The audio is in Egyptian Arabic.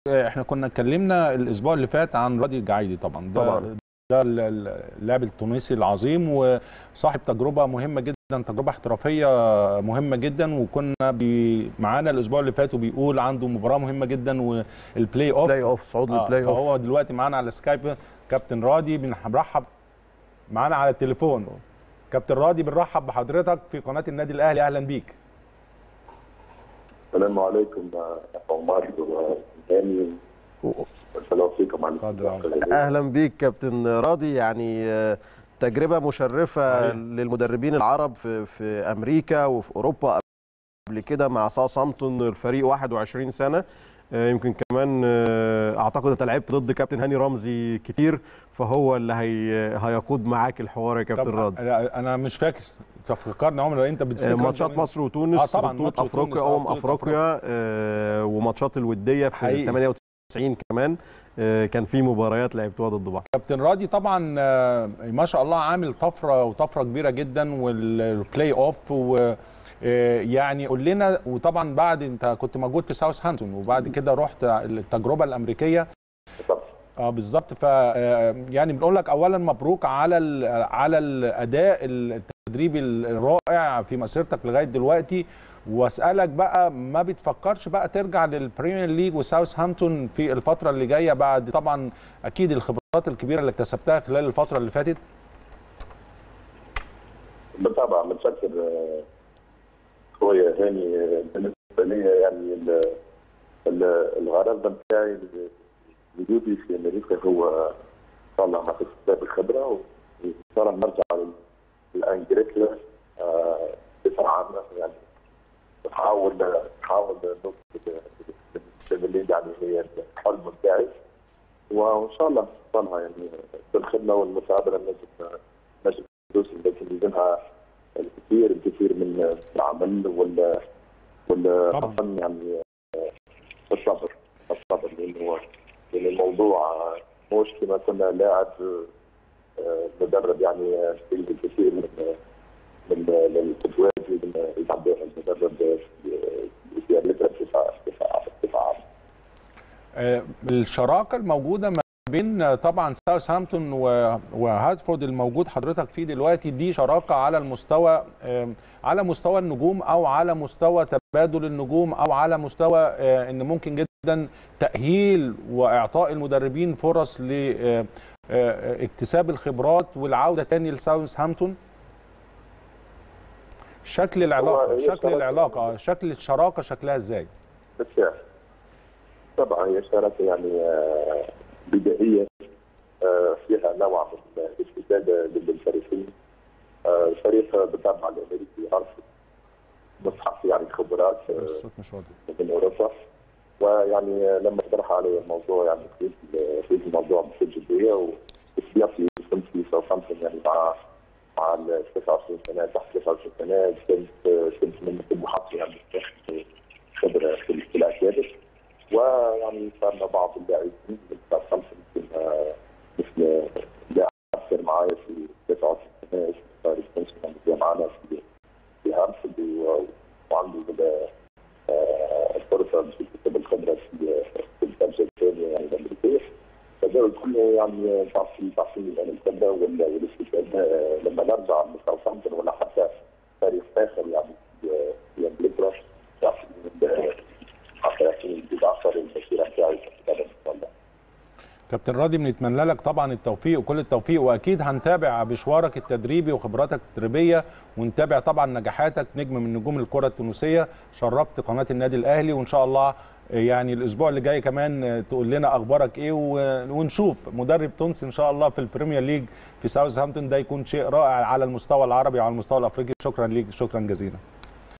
احنا كنا اتكلمنا الاسبوع اللي فات عن راضي الجعيدي طبعا ده طبعاً. ده ال- ال- اللاعب التونسي العظيم وصاحب تجربه مهمه جدا تجربه احترافيه مهمه جدا وكنا بي- معانا الاسبوع اللي فات وبيقول عنده مباراه مهمه جدا والبلاي اوف بلاي اوف صعود آه، للبلاي فهو اوف دلوقتي معانا على سكايب كابتن راضي بنرحب معانا على التليفون كابتن راضي بنرحب بحضرتك في قناه النادي الاهلي اهلا بيك السلام عليكم يا عمر وهاني والسلام فيكم على اتفضل. اهلا بيك كابتن راضي يعني آه، تجربه مشرفه صحيح. للمدربين العرب في في امريكا وفي اوروبا قبل كده مع ساوثهامبتون الفريق 21 سنه آه، يمكن كمان آه، اعتقد انت لعبت ضد كابتن هاني رمزي كتير فهو اللي هي هيقود معاك الحوار يا كابتن طب راضي أنا- انا مش فاكر تفكرني عمر انت آه، بتفتكر ماتشات مصر وتونس آه، طبعاً، بطولة ماتش وتونس، افريقيا آه، امم بطولة افريقيا آه، وماتشات الوديه في حقيقي. 98 كمان آه، كان في مباريات لعبتوها ضد بعض كابتن راضي طبعا آه، ما شاء الله عامل طفره وطفره كبيره جدا والبلاي اوف و آه، يعني قول لنا وطبعا بعد انت كنت موجود في ساوثهامبتون وبعد كده رحت التجربه الامريكيه اه بالظبط ف آه، يعني بنقول لك اولا مبروك على ال- على الاداء التدريبي الرائع في مسيرتك لغايه دلوقتي واسالك بقى ما بتفكرش بقى ترجع للبريمير ليج وساوثهامبتون في الفتره اللي جايه بعد طبعا اكيد الخبرات الكبيره اللي اكتسبتها خلال الفتره اللي فاتت بالطبع متشكر آه، اخويا هاني آه، بالنسبه لي يعني ال- ال- الغرض بتاعي وجودي في امريكا هو طالع مع اكتساب الخبره وصار نرجع لانجلترا آه، بصفه عامه يعني بحاول بحاول نوصل اللي يعني هي الحلم بتاعي وان شاء الله نوصلها يعني بالخدمه والمثابره نجم نجم ندوس لكن لازمها الكثير الكثير من العمل وال وال طبعاً. خاصة يعني آه، الصبر الصبر لانه لان الموضوع آه، مش كما كنا لاعب آه، مدرب يعني آه، في الكثير من من الفتوات اللي يتعبر المدرب في- في امريكا بصفه بصفه بصفه عامه آه، الشراكه الموجوده ما بين آه، طبعا ساوثهامبتون و- وهاتفورد الموجود حضرتك فيه دلوقتي دي شراكه على المستوى آم، على مستوى النجوم او على مستوى تبادل النجوم او على مستوى آه، ان ممكن جدا تاهيل واعطاء المدربين فرص لاكتساب الخبرات والعوده تاني لساوثهامبتون شكل العلاقه هي شكل شراكة- العلاقه شكل الشراكه شكلها ازاي بالفعل طبعا هي شراكه يعني آه، بدائيه آه، فيها نوع من الاستفاده ضد الفريقين آه، الفريق بالطبع الامريكي عرف مصحف يعني خبرات آه، الصوت مش واضح من اوروبا ويعني لما طرح علي الموضوع يعني في في الموضوع بكل جديه وسياسي كنت في ساوثهامبتون يعني مع مع ال 29 سنه تحت 29 سنه كنت كنت من طموحاتي يعني تاخذ خبره في في الاكاديمي ويعني صارنا بعض اللاعبين من ساوثهامبتون كنا مثل لاعب صار معايا في 29 سنه اسمه فارس بنسون يعني معنا في في هامفورد و- وعنده كده آه، الفرصه في كتاب الخبره في في الدرجه الثانيه يعني الامريكيه فده كله يعني تعطي تعطي يعني الخبره وال- والاستفاده آه، لما نرجع لساوثهامبتون ولا حتى فريق اخر يعني في في انجلترا تعطي ال- حتى يكون بالاثر المسيره بتاعي في الكتابه ان شاء الله. كابتن راضي بنتمنى لك طبعا التوفيق وكل التوفيق واكيد هنتابع مشوارك التدريبي وخبراتك التدريبيه ونتابع طبعا نجاحاتك نجم من نجوم الكره التونسيه شرفت قناه النادي الاهلي وان شاء الله يعني الاسبوع اللي جاي كمان تقول لنا اخبارك ايه و- ونشوف مدرب تونسي ان شاء الله في البريمير ليج في ساوثهامبتون ده يكون شيء رائع على المستوى العربي وعلى المستوى الافريقي شكرا ليك شكرا جزيلا